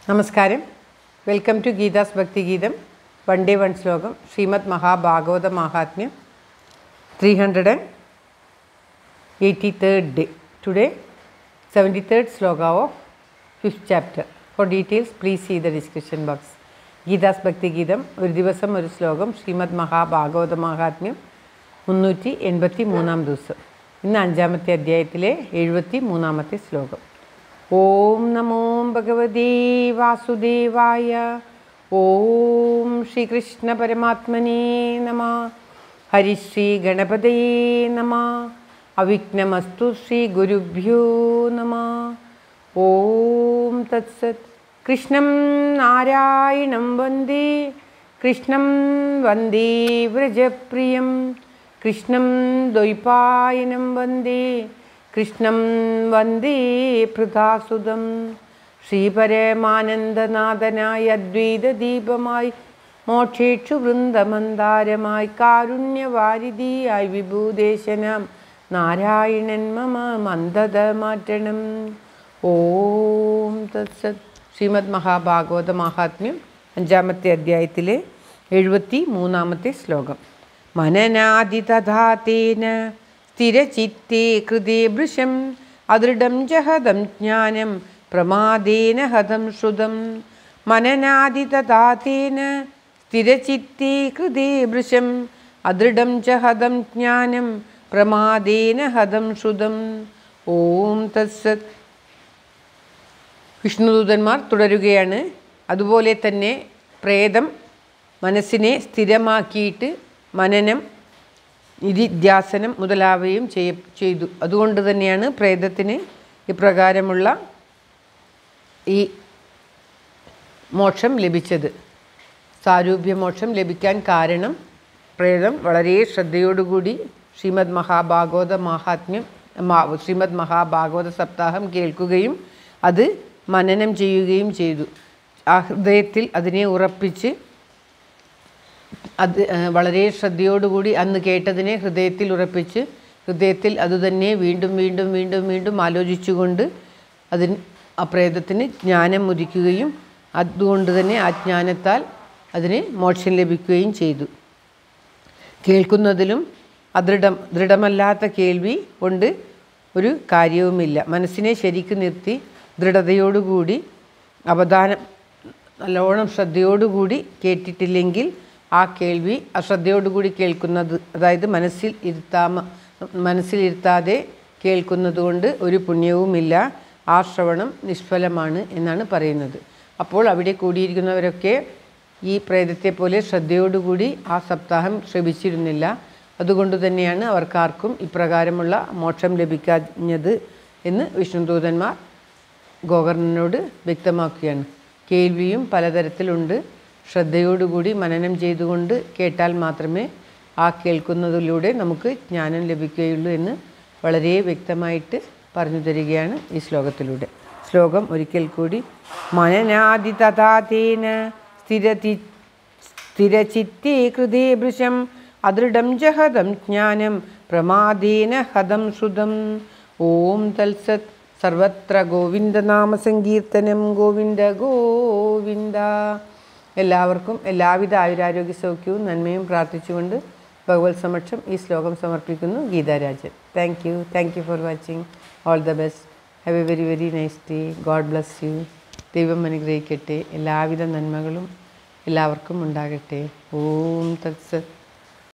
നമസ്കാരം welcome to Geetha's Bhakthigeetham one day one ശ്ലോകം Srimad Mahabhagavata Mahatmyam three hundred and eighty third day today seventy third ശ്ലോക of fifth chapter for details please see the description box Geetha's Bhakthigeetham ഒരു ദിവസം ഒരു ശ്ലോകം ശ്രീമദ് മഹാഭാഗവത മഹാത്മ്യം മുന്നൂറ്റി എൺപത്തി മൂന്നാം ദിവസം ഇന്ന് അഞ്ചാമത്തെ അധ്യായത്തിലെ എഴുപത്തി മൂന്നാമത്തെ ശ്ലോകം ഓം നമോ ഭഗവതേ വാസുദേവായ ഓം ശ്രീകൃഷ്ണ പരമാത്മനേ നമ ഹരിശ്രീ ഗണപതയേ നമ അവിഘ്നമസ്തു ശ്രീ ഗുരുഭ്യോ നമ ഓം തത്സത് കൃഷ്ണം നാരായണം വന്ദേ കൃഷ്ണം വന്ദേ വ്രജപ്രിയം കൃഷ്ണം ദ്വൈപായനം വന്ദേ കൃഷ്ണം വന്ദേ പൃഥാസുതം ശ്രീപരമാനന്ദനാഥനായ അദ്വൈതദീപമായി മോക്ഷേക്ഷു വൃന്ദമന്ദാരമായി കാരുണ്യവാരിധിയായി വിഭൂദേശനം നാരായണൻ മമ മന്ദത മാറ്റണം ഓം തത്സത് ശ്രീമദ് മഹാഭാഗവത മഹാത്മ്യം അഞ്ചാമത്തെ അധ്യായത്തിലെ എഴുപത്തി മൂന്നാമത്തെ ശ്ലോകം മനനാദി തഥാതേന സ്ഥിരചിത്തേ കൃതേ വൃഷം അദൃഢം ജഹദം ജ്ഞാനം പ്രമാദേന ഹതം ശ്രുതം മനനാദി തഥാതേന സ്ഥിരചിത്തേ കൃതേ വൃഷം അദൃഢം ച ഹതം ജ്ഞാനം പ്രമാദേന ഹതം ശ്രുതം ഓം തത്സത് വിഷ്ണുദൂതന്മാർ തുടരുകയാണ് അതുപോലെ തന്നെ പ്രേതം മനസ്സിനെ സ്ഥിരമാക്കിയിട്ട് മനനം നിധിധ്യാസനം മുതലാവുകയും ചെയ്യ ചെയ്തു അതുകൊണ്ട് തന്നെയാണ് പ്രേതത്തിന് ഇപ്രകാരമുള്ള ഈ മോക്ഷം ലഭിച്ചത് സാരൂപ്യമോക്ഷം ലഭിക്കാൻ കാരണം പ്രേതം വളരെ ശ്രദ്ധയോടുകൂടി ശ്രീമദ് മഹാഭാഗവത മഹാത്മ്യം മാ- ശ്രീമദ് മഹാഭാഗവത സപ്താഹം കേൾക്കുകയും അത് മനനം ചെയ്യുകയും ചെയ്തു ആ ഹൃദയത്തിൽ അതിനെ ഉറപ്പിച്ച് അത് ആ, വളരെ ശ്രദ്ധയോടുകൂടി അന്ന് കേട്ടതിനെ ഹൃദയത്തിൽ ഉറപ്പിച്ച് ഹൃദയത്തിൽ അതുതന്നെ വീണ്ടും വീണ്ടും വീണ്ടും വീണ്ടും ആലോചിച്ചുകൊണ്ട് അതിന് ആ പ്രേതത്തിന് ജ്ഞാനം ഉദിക്കുകയും അതുകൊണ്ട് തന്നെ ആ ജ്ഞാനത്താൽ അതിന് മോക്ഷം ലഭിക്കുകയും ചെയ്തു കേൾക്കുന്നതിലും അദൃഢം ദൃഢമല്ലാത്ത കേൾവി കൊണ്ട് ഒരു കാര്യവുമില്ല മനസ്സിനെ ശരിക്ക് നിർത്തി ദൃഢതയോടുകൂടി അവധാനം നല്ലോണം ശ്രദ്ധയോടുകൂടി കേട്ടിട്ടില്ലെങ്കിൽ ആ കേൾവി അശ്രദ്ധയോടുകൂടി കേൾക്കുന്നത് അതായത് മനസ്സിൽ ഇരുത്താമ മനസ്സിലിരുത്താതെ കേൾക്കുന്നത് കൊണ്ട് ഒരു പുണ്യവുമില്ല ആ ശ്രവണം നിഷ്ഫലമാണ് എന്നാണ് പറയുന്നത് അപ്പോൾ അവിടെ കൂടിയിരിക്കുന്നവരൊക്കെ ഈ പ്രേതത്തെ പോലെ ശ്രദ്ധയോടുകൂടി ആ സപ്താഹം ശ്രമിച്ചിരുന്നില്ല അതുകൊണ്ട് തന്നെയാണ് അവർക്കാർക്കും ഇപ്രകാരമുള്ള മോക്ഷം ലഭിക്കാഞ്ഞത് എന്ന് വിഷ്ണുദൂതന്മാർ ഗോകർണനോട് വ്യക്തമാക്കുകയാണ് കേൾവിയും പലതരത്തിലുണ്ട് ശ്രദ്ധയോടുകൂടി മനനം ചെയ്തുകൊണ്ട് കേട്ടാൽ മാത്രമേ ആ കേൾക്കുന്നതിലൂടെ നമുക്ക് ജ്ഞാനം ലഭിക്കുകയുള്ളൂ എന്ന് വളരെ വ്യക്തമായിട്ട് പറഞ്ഞു തരികയാണ് ഈ ശ്ലോകത്തിലൂടെ ശ്ലോകം ഒരിക്കൽ കൂടി മനനാദി തഥാതേന സ്ഥിരതി സ്ഥിരചിത്തേ കൃതേ വൃഷം അദൃഢം ജഹദം ജ്ഞാനം പ്രമാദേന ഹതം ശ്രുതം ഓം തൽസത് സർവത്ര ഗോവിന്ദനാമ സങ്കീർത്തനം ഗോവിന്ദ ഗോവിന്ദ എല്ലാവർക്കും എല്ലാവിധ ആയുരാരോഗ്യ സൗഖ്യവും നന്മയും പ്രാർത്ഥിച്ചുകൊണ്ട് ഭഗവത് സമക്ഷം ഈ ശ്ലോകം സമർപ്പിക്കുന്നു Geetharajan thank you thank you for watching all the best have a very very nice day god bless you ദൈവം അനുഗ്രഹിക്കട്ടെ എല്ലാവിധ നന്മകളും എല്ലാവർക്കും ഉണ്ടാകട്ടെ ഓം തത്സത്